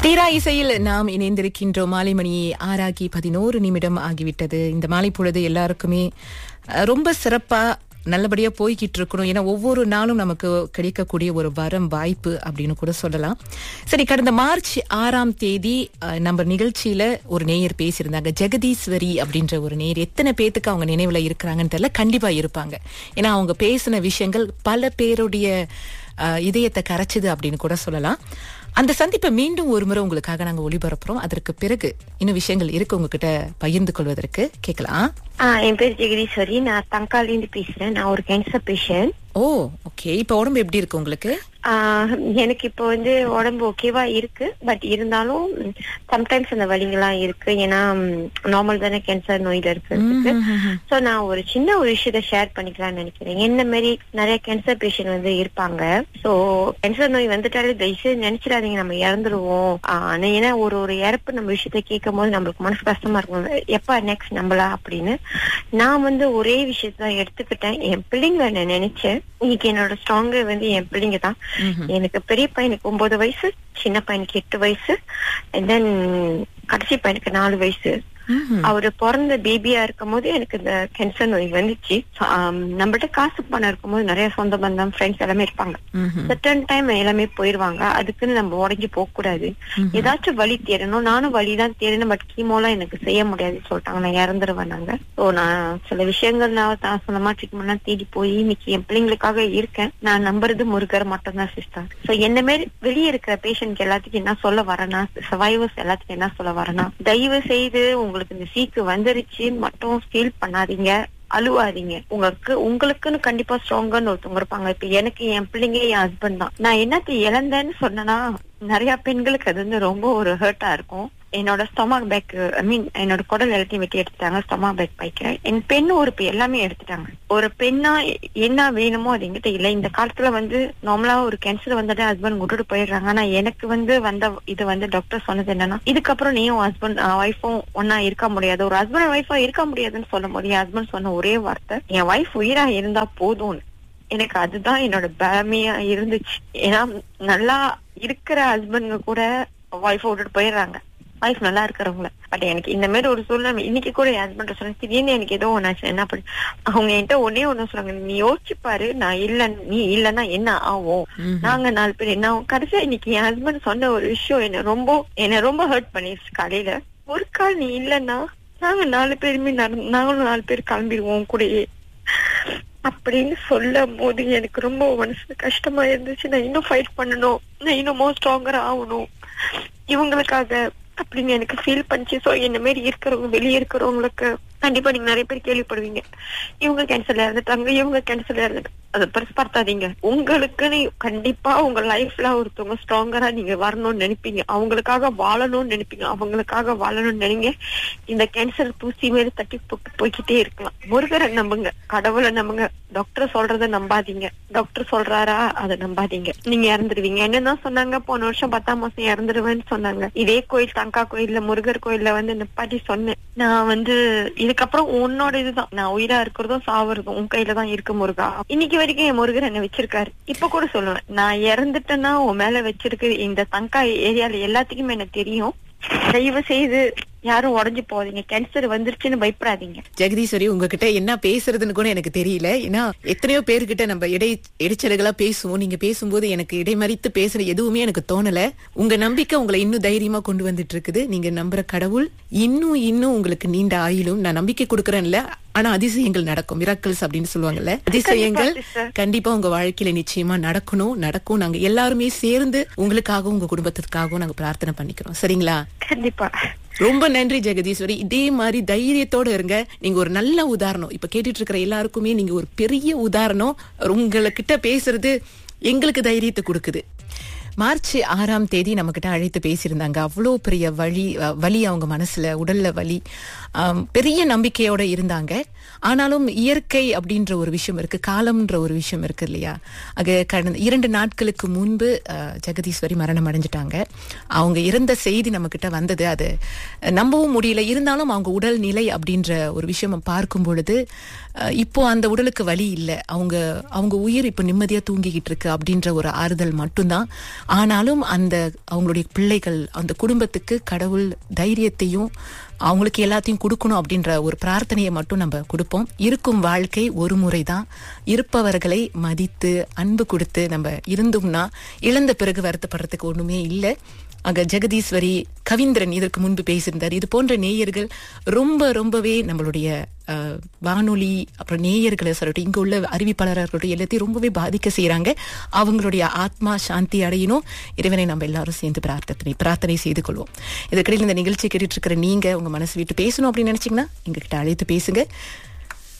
தீரா இசையில் நாம் இணைந்திருக்கின்றோம் மாலை மணி ஆறாகி பதினோரு நிமிடம் ஆகிவிட்டது இந்த மாலை பொழுது எல்லாருக்குமே அஹ், ரொம்ப சிறப்பா நல்லபடியா போய்கிட்டு இருக்கணும் ஏன்னா ஒவ்வொரு நாளும் நமக்கு கிடைக்கக்கூடிய ஒரு வரம் வாய்ப்பு அப்படின்னு கூட சொல்லலாம் சரி கடந்த மார்ச் ஆறாம் தேதி அஹ், நம்ம நிகழ்ச்சியில ஒரு நேயர் பேசியிருந்தாங்க ஜெகதீஸ்வரி அப்படின்ற ஒரு நேயர் எத்தனை பேத்துக்கு அவங்க நினைவுல இருக்கிறாங்கன்னு தெரியல கண்டிப்பா இருப்பாங்க ஏன்னா அவங்க பேசின விஷயங்கள் பல பேருடைய அஹ், இதயத்தை கரைச்சுது அப்படின்னு கூட சொல்லலாம் அந்த சந்திப்பை மீண்டும் ஒரு முறை உங்களுக்காக நாங்க ஒளிபரப்புறோம் அதற்கு பிறகு இன்னும் விஷயங்கள் இருக்கு உங்ககிட்ட பகிர்ந்து கொள்வதற்கு கேட்கலாம் ஆ, என் பேர் ஜெகதீஸ்வரி நான் தங்காலேருந்து பேசுறேன் நான் ஒரு கேன்சர் பேஷண்ட் ஓ ஓகே இப்ப உடம்பு எப்படி இருக்கு உங்களுக்கு எனக்கு இப்போ வந்து உடம்பு ஓகேவா இருக்கு பட் இருந்தாலும் சம்டைம்ஸ் அந்த வலிங்கெல்லாம் இருக்கு ஏன்னா நார்மல் தானே கேன்சர் நோயில இருக்கிறதுக்கு சோ நான் ஒரு சின்ன ஒரு விஷயத்த ஷேர் பண்ணிக்கலாம்னு நினைக்கிறேன் என்ன மாதிரி நிறைய கேன்சர் பேஷண்ட் வந்து இருப்பாங்க சோ கேன்சர் நோய் வந்துட்டாலே தயவுசெய்து நினைச்சிடாதீங்க நம்ம இறந்துருவோம் ஆனா ஏன்னா ஒரு ஒரு இறப்பு நம்ம விஷயத்த கேட்கும் போது நம்மளுக்கு மனசு கஷ்டமா இருக்கும் எப்ப நெக்ஸ்ட் நம்மளா அப்படின்னு நான் வந்து ஒரே விஷயத்த எடுத்துக்கிட்டேன் என் பிள்ளைங்களை நான் நினைச்சேன் இன்னைக்கு என்னோட ஸ்ட்ராங்கு வந்து என் பிள்ளைங்க தான் எனக்கு பெரிய பையனுக்கு ஒன்பது வயசு சின்ன பையனுக்கு எட்டு வயசு and then கடைசி பையனுக்கு நாலு வயசு அவரு பிறந்த பேபியா இருக்கும் போது எனக்கு இந்த கேன்சர் நோய் வந்துச்சு So, ஆம், நம்மள்ட்ட காசு பணம் இருக்கும்போது நிறைய சொந்த பந்தம் ஃப்ரெண்ட்ஸ் எல்லாமே இருப்பாங்க சர்டன் டைம் எல்லாமே போயிருவாங்க அதுக்குன்னு நம்ம உடஞ்சி போக கூடாது ஏதாச்சும் வழி தேடணும் நானும் வழி தான் தேடணும் பட் கீமோலாம் எனக்கு செய்ய முடியாதுன்னு சொல்லிட்டாங்க நான் இறந்துருவேன் நாங்க ஸோ நான் சில விஷயங்கள் நான் தான் சொந்தமா ட்ரீட்மெண்ட்லாம் தேடி போய் இன்னைக்கு என் பிள்ளைங்களுக்காக இருக்கேன் நான் நம்புறது முருகர் மட்டும்தான் சிஸ்டர் ஸோ என்ன மாரி வெளியே இருக்கிற பேஷண்ட்க்கு எல்லாத்துக்கும் என்ன சொல்ல வரேன்னா சர்வைவர்ஸ் எல்லாத்துக்கும் என்ன சொல்ல வரேன்னா தயவு செய்து உங்களுக்கு இந்த சீக்கு வந்துருச்சு மட்டும் ஃபீல் பண்ணாதீங்க அழுவாதீங்க உங்களுக்கு உங்களுக்குன்னு கண்டிப்பா ஸ்ட்ராங்கன்னு ஒருத்தவங்க இருப்பாங்க இப்ப எனக்கு என் பிள்ளைங்க என் ஹஸ்பண்ட் தான் நான் என்னத்தை இழந்தேன்னு சொன்னேன்னா நிறைய பெண்களுக்கு அது வந்து ரொம்ப ஒரு ஹர்ட்டா இருக்கும் என்னோட ஸ்டொமக் பேக் ஐ மீன் என்னோட குடல் எல்லாத்தையும் வெட்டி எடுத்துட்டாங்க ஸ்டொமக் பேக் பைக்க என் பெண் உறுப்பு எல்லாமே எடுத்துட்டாங்க ஒரு பெண்ணா என்ன வேணுமோ அது எங்கிட்ட இல்ல இந்த காலத்துல வந்து நார்மலா ஒரு கேன்சர் வந்துட்டு ஹஸ்பண்ட் விட்டுட்டு போயிடுறாங்க ஆனா எனக்கு வந்து வந்த இது வந்து டாக்டர் சொன்னது என்னன்னா இதுக்கப்புறம் நீயும் ஹஸ்பண்ட் ஒய்ஃபும் ஒன்னா இருக்க முடியாது ஒரு ஹஸ்பண்ட் ஒய்ஃபா இருக்க முடியாதுன்னு சொல்லும் போது என் ஹஸ்பண்ட் சொன்ன ஒரே வார்த்தை என் ஒய்ஃப் உயிரா இருந்தா போதும்னு எனக்கு அதுதான் என்னோட பலமையா இருந்துச்சு ஏன்னா நல்லா இருக்கிற ஹஸ்பண்ட் கூட ஒய்ஃபை விட்டுட்டு போயிடுறாங்க ஒய்ஃப் நல்லா இருக்கிறவங்கள பட் எனக்கு இந்த மாதிரி ஒரு சூழ்நிலை இன்னைக்கு கூட என் ஹஸ்பண்ட் சொன்னேன் திடீர்னு எனக்கு ஏதோ ஒண்ணாச்சு என்ன பண்ணி அவங்க என்கிட்ட ஒன்னே ஒண்ணு சொல்றாங்க நீ யோசிச்சு பாரு நான் இல்ல நீ இல்லன்னா என்ன ஆகும் நாங்க நாலு பேர் என்ன ஆகும் கடைசியா இன்னைக்கு என் ஹஸ்பண்ட் சொன்ன ஒரு விஷயம் என்ன ரொம்ப என்ன ரொம்ப ஹர்ட் பண்ணிருச்சு காலையில ஒரு கால் நீ இல்லன்னா நாங்க நாலு பேருமே நட- நாங்களும் நாலு பேர் கிளம்பிடுவோம் கூடயே அப்படின்னு சொல்லும் போது எனக்கு ரொம்ப மனசு கஷ்டமா இருந்துச்சு நான் இன்னும் ஃபைட் பண்ணணும் நான் இன்னும் ஸ்ட்ராங்கர் ஆகணும் இவங்களுக்காக அப்படின்னு எனக்கு ஃபீல் பண்ணுச்சு சோ என்ன மாதிரி இருக்கிறவங்க வெளியே இருக்கிறவங்களுக்கு கண்டிப்பா நீங்க நிறைய பேர் கேள்விப்படுவீங்க இவங்க கேன்சர்ல இறந்துட்டாங்க இவங்க கேன்சர்ல இறந்துட்டாங்க அதை பெருசு பார்த்தாதீங்க உங்களுக்குன்னு கண்டிப்பா உங்க லைஃப்ல ஒருத்தவங்க ஸ்ட்ராங்கரா நீங்க வரணும்னு நினைப்பீங்க அவங்களுக்காக வாழணும்னு நினைப்பீங்க அவங்களுக்காக வாழணும்னு நினைங்க இந்த கேன்சர் தூசி மேல தட்டி போட்டு போய்கிட்டே இருக்கலாம் முருகரை நம்புங்க கடவுளை நம்புங்க டாக்டர் சொல்றத நம்பாதீங்க டாக்டர் சொல்றாரா அதை நம்பாதீங்க நீங்க இறந்துருவீங்க என்னதான் சொன்னாங்க போன வருஷம் பத்தாம் மாசம் இறந்துருவேன்னு சொன்னாங்க இதே கோயில் தங்கா கோயில்ல முருகர் கோயில்ல வந்து நிப்பாட்டி சொன்னேன் நான் வந்து இதுக்கப்புறம் உன்னோட இதுதான் நான் உயிரா இருக்கிறதும் சாவறதும் உன் கையில தான் இருக்கு முருகா இன்னைக்கு வரைக்கும் என் முருகர் என்ன வச்சிருக்காரு இப்ப கூட சொல்லுவேன் நான் இறந்துட்டேன்னா உன் மேல வச்சிருக்கு இந்த தங்கா ஏரியால எல்லாத்துக்குமே எனக்கு தெரியும் தயவு செய்து யாரும் உடஞ்சு போகாதீங்க கேன்சர் வந்துருச்சுன்னு பயப்படாதீங்க ஜெகதீஸ்வரி உங்ககிட்ட என்ன பேசுறதுன்னு கூட எனக்கு தெரியல ஏன்னா எத்தனையோ பேர்கிட்ட நம்ம இடை இடைச்சல்களா பேசுவோம் நீங்க பேசும்போது எனக்கு இடைமறித்து பேசுற எதுவுமே எனக்கு தோணல உங்க நம்பிக்கை உங்களை இன்னும் தைரியமா கொண்டு வந்துட்டு இருக்குது நீங்க நம்புற கடவுள் இன்னும் இன்னும் உங்களுக்கு நீண்ட ஆயிலும் நான் நம்பிக்கை கொடுக்கறேன்ல ஆனா அதிசயங்கள் நடக்கும் மிராக்கிள்ஸ் அப்படின்னு சொல்லுவாங்கல்ல அதிசயங்கள் கண்டிப்பா, sister. கண்டிப்பா உங்க வாழ்க்கையில நிச்சயமா நடக்கணும் நடக்கும் நாங்க எல்லாருமே சேர்ந்து உங்களுக்காகவும் உங்க குடும்பத்துக்காகவும் நாங்க பிரார்த்தனை பண்ணிக்கிறோம் சரிங்களா கண்டிப்பா ரொம்ப நன்றி ஜெகதீஸ்வரி இதே மாதிரி தைரியத்தோட இருங்க நீங்க ஒரு நல்ல உதாரணம் இப்ப கேட்டுட்டு இருக்கிற எல்லாருக்குமே நீங்க ஒரு பெரிய உதாரணம் உங்ககிட்ட பேசுறது எங்களுக்கு தைரியத்தை கொடுக்குது மார்ச் ஆறாம் தேதி நம்ம கிட்ட அழைத்து பேசியிருந்தாங்க அவ்வளோ பெரிய வழி அஹ், வலி அவங்க மனசுல உடல்ல வலி ஆம், பெரிய நம்பிக்கையோட இருந்தாங்க ஆனாலும் இயற்கை அப்படின்ற ஒரு விஷயம் இருக்கு காலம்ன்ற ஒரு விஷயம் இருக்கு இல்லையா அது கடந்த இரண்டு நாட்களுக்கு முன்பு அஹ், ஜெகதீஸ்வரி மரணம் அடைஞ்சிட்டாங்க அவங்க இறந்த செய்தி நம்ம கிட்ட வந்தது அது நம்பவும் முடியல இருந்தாலும் அவங்க உடல் நிலை அப்படின்ற ஒரு விஷயம் பார்க்கும் பொழுது அஹ், இப்போ அந்த உடலுக்கு வலி இல்லை அவங்க அவங்க உயிர் இப்போ நிம்மதியா தூங்கிக்கிட்டு இருக்கு அப்படின்ற ஒரு ஆறுதல் மட்டும்தான் ஆனாலும் அந்த அவங்களுடைய பிள்ளைகள் அந்த குடும்பத்துக்கு கடவுள் தைரியத்தையும் அவங்களுக்கு எல்லாத்தையும் கொடுக்கணும் அப்படின்ற ஒரு பிரார்த்தனையை மட்டும் நம்ம கொடுப்போம் இருக்கும் வாழ்க்கை ஒரு முறை தான் இருப்பவர்களை மதித்து அன்பு கொடுத்து நம்ம இருந்தோம்னா இழந்த பிறகு வருத்தப்படுறதுக்கு ஒண்ணுமே இல்லை அங்க ஜெகதீஸ்வரி கவிந்திரன் இதற்கு முன்பு பேசியிருந்தார் இது போன்ற நேயர்கள் ரொம்ப ரொம்பவே நம்மளுடைய அஹ், வானொலி அப்புறம் நேயர்களை சொல்லட்டும் இங்க உள்ள அறிவிப்பாளர்கள் எல்லாத்தையும் ரொம்பவே பாதிக்க செய்றாங்க அவங்களுடைய ஆத்மா சாந்தி அடையணும் இறைவனை நம்ம எல்லாரும் சேர்ந்து பிரார்த்தனை பிரார்த்தனை செய்து கொள்வோம் இதற்கிடையில் இந்த நிகழ்ச்சி கேட்டுட்டு இருக்கிற நீங்க உங்க மனசு விட்டு பேசணும் அப்படின்னு நினைச்சீங்கன்னா எங்ககிட்ட அழைத்து பேசுங்க